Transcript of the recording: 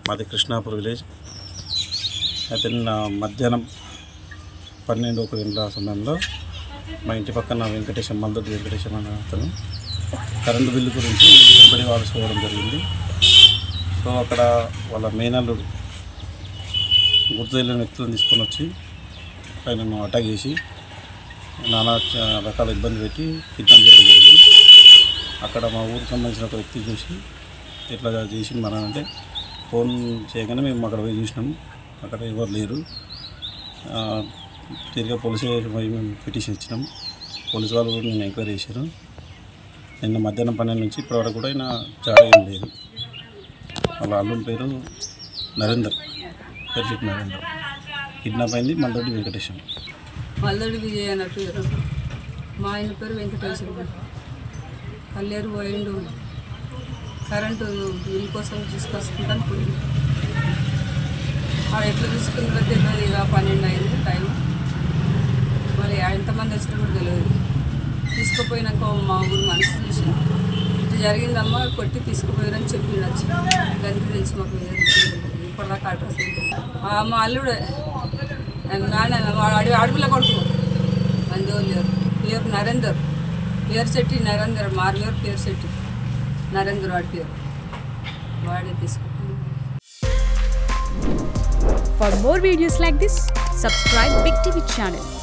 మాది కృష్ణాపూర్ విలేజ్ అయితే నిన్న మధ్యాహ్నం పన్నెండు ఒక గంటల సమయంలో మా ఇంటి పక్కన వెంకటేశం మల్దొడ్డి వెంకటేశం అనే అతను కరెంటు బిల్లు గురించి వెంబడి వాడుకోవడం జరిగింది సో అక్కడ వాళ్ళ మేనల్లుడు గుర్తు తెలియని వ్యక్తులను తీసుకొని వచ్చి ఆయనను అటాక్ చేసి నానా చ- రకాల ఇబ్బంది పెట్టి కిడ్నాప్ చేయడం జరిగింది అక్కడ మా ఊరికి సంబంధించిన ఒక వ్యక్తి చూసి ఇట్లా చేసి మన అంటే ఫోన్ చేయగానే మేము అక్కడ పోయి చూసినాం అక్కడ ఎవరు లేరు ఆ, తిరిగి పోలీస్ స్టేషన్ పోయి మేము పిటిషన్ ఇచ్చినాం పోలీస్ వాళ్ళు కూడా నేను ఎంక్వైరీ చేశారు నిన్న మధ్యాహ్నం పన్నెండు నుంచి ఇప్పటివరకు కూడా ఆయన జాడ ఏం లేదు వాళ్ళ అల్లుని పేరు నరేందర్ పేరు చెప్పి నరేందర్ కిడ్నాప్ అయింది మల్దొడ్డి వెంకటేశం మల్లడి విజయ్ అన్నట్టు పేరు. మా ఆయన పేరు వెంకటేశ్వర కల్లేరు పోయిండు కరెంటు బిల్ కోసం తీసుకొస్తుంటాను పోయిండు ఆడ ఎట్లా తీసుకుందో తెలియదు ఇక పన్నెండు అయింది టైం మరి ఎంతమంది వచ్చినా కూడా తెలియదు తీసుకుపోయినాక మా ఊరు మనిషి చూసి ఇట్లా జరిగిందమ్మా కొట్టి తీసుకుపోయారని చెప్పిండు వచ్చి దానికి తెలిసి మాకు ఏం తెలియదు. ఇప్పటిదాకా అడ్రస్ ఏం తెలియదు. ఆ మా అల్లుడే నాన్న వాడు అడవి అడవిలో కొడుకు మంది లేరు పేరు నరేందర్ పేరు శెట్టి నరేందర్ మారు పేరు పేరు శెట్టి నరేందర్ వాడి పేరు వాడే తీసుకుపోయింది For more videos like this, subscribe Big TV channel